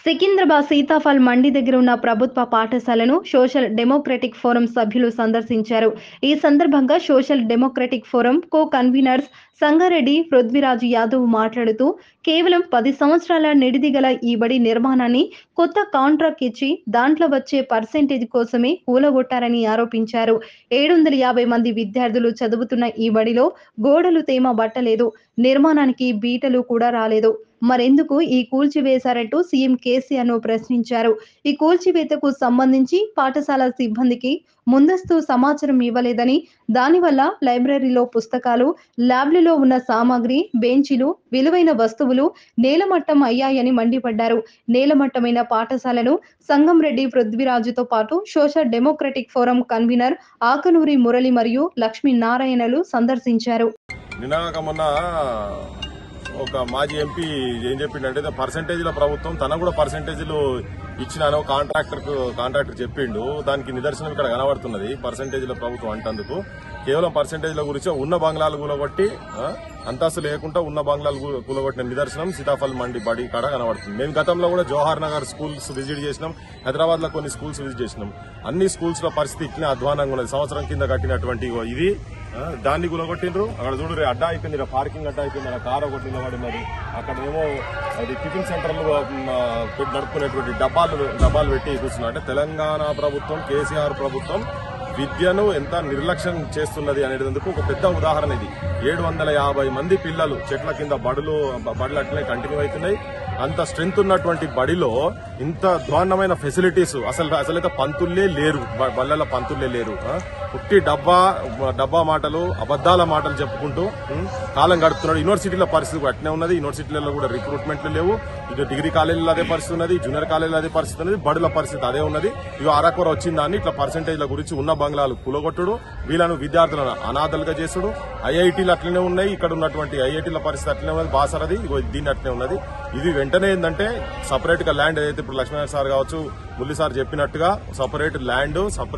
సికింద్రాబాద్ సీతాఫల్ మండి దగ్గర ఉన్న ప్రభుత్వ పాఠశాలను సోషల్ డెమోక్రటిక్ ఫోరం సభ్యులు సందర్శించారు ఈ సందర్భంగా social democratic forum co conveners Sangareddy Prithviraju Yadav మాట్లాడుతూ కేవలం పది సంవత్సరాల నిడిదిగల ఈ బడి నిర్మాణాన్ని కొత్త కాంట్రాక్ట్ ఇచ్చి దాంట్లో వచ్చే పర్సెంటేజ్ కోసమే కూలగొట్టారని ఆరోపించారు ఏడు వందల యాభై మంది విద్యార్థులు చదువుతున్న ఈ బడిలో గోడలు తేమ బట్టలేదు నిర్మాణానికి బీటలు కూడా రాలేదు మరెందుకు ఈ కూల్చివేశారంటూ సీఎం కేసీఆర్ ను ప్రశ్నించారు ఈ కూల్చివేతకు సంబంధించి పాఠశాల సిబ్బందికి ముందస్తు సమాచారం ఇవ్వలేదని దానివల్ల లైబ్రరీలో పుస్తకాలు ల్యాబ్లలో ఉన్న సామాగ్రి బెంచీలు విలువైన వస్తువులు నేలమట్టం అయ్యాయని మండిపడ్డారు నేలమట్టమైన పాఠశాలను సంగంరెడ్డి పృథ్వీరాజుతో పాటు social democratic forum convener Akanuri Murali మరియు లక్ష్మీనారాయణలు సందర్శించారు నినాక మొన్న ఒక మాజీ ఎంపీ ఏం చెప్పిండంటే పర్సంటేజ్ల ప్రభుత్వం తన కూడా పర్సంటేజ్లు ఇచ్చినాను కాంట్రాక్టర్ కాంట్రాక్టర్ చెప్పిండు దానికి నిదర్శనం ఇక్కడ కనబడుతున్నది పర్సంటేజ్ల ప్రభుత్వం అంటందుకు కేవలం పర్సంటేజ్ల గురించి ఉన్న బంగ్లాలు కూలగొట్టి ఆ, అంతస్తు లేకుండా ఉన్న బంగ్లాలు కూ- కూలగొట్టిన నిదర్శనం సీతాఫల్ మండి బడి కాడ కనబడుతుంది మేము గతంలో కూడా జవహర్ నగర్ స్కూల్స్ విజిట్ చేసినాం హైదరాబాద్ లో కొన్ని స్కూల్స్ విజిట్ చేసినాం అన్ని స్కూల్స్ లో పరిస్థితి ఇట్లనే అధ్వానంగా ఉన్నది సంవత్సరం కింద కట్టినటువంటి ఇగో ఇది ఆ, దాన్ని గులగొట్టిండ్రు అక్కడ చూడు అడ్డా అయిపోయింది ఇక్కడ పార్కింగ్ అడ్డా అయిపోయింది అక్కడ కారు ఒకటి నిలబడినది అక్కడ ఏమో అది టిఫిన్ సెంటర్లు ఆ, పెట్టి నడుపుకునేటువంటి డబ్బాలు డబ్బాలు పెట్టి కూర్చున్నారు అంటే తెలంగాణ ప్రభుత్వం కేసీఆర్ ప్రభుత్వం విద్యను ఎంత నిర్లక్ష్యం చేస్తున్నది అనేందుకు ఒక పెద్ద ఉదాహరణ ఇది ఏడు వందల యాభై మంది పిల్లలు చెట్ల కింద బడులు బడులు అట్లనే కంటిన్యూ అవుతున్నాయి అంత స్ట్రెంత్ ఉన్నటువంటి బడిలో ఇంత దారుణమైన ఫెసిలిటీస్ అసలు అసలైతే పంతుల్లే లేరు బ- బళ్ళల పంతుల్లే లేరు ఆ? పుట్టి డబ్బా డబ్బా మాటలు అబద్దాల మాటలు చెప్పుకుంటూ ఉం, కాలం గడుపుతున్నాడు యూనివర్సిటీల పరిస్థితి కూడా అట్నే ఉన్నది యూనివర్సిటీలలో కూడా రిక్రూట్మెంట్లు లేవు ఇటు డిగ్రీ కాలేజీలో అదే పరిస్థితి ఉన్నది జూనియర్ కాలేజీలో అదే పరిస్థితి ఉన్నది బడుల పరిస్థితి అదే ఉన్నది ఇక అరకొర వచ్చిందాన్ని ఇట్లా పర్సంటేజ్ల గురించి ఉన్న బంగ్లాలు కూలగొట్టుడు వీళ్ళను విద్యార్థులను అనాథలుగా చేసుడు ఐఐటీలు అట్లనే ఉన్నాయి ఇక్కడ ఉన్నటువంటి ఐఐటీల పరిస్థితి అట్లనే ఉన్నది బాసరది ఇగో దీన్ని అట్లనే ఉన్నది ఇది వెంటనే ఏంటంటే సపరేట్ గా ల్యాండ్ ఏదైతే ఇప్పుడు లక్ష్మీనారాయణ సార్ కావచ్చు మురళి సార్ చెప్పినట్టుగా సపరేట్ ల్యాండ్ సపరేట్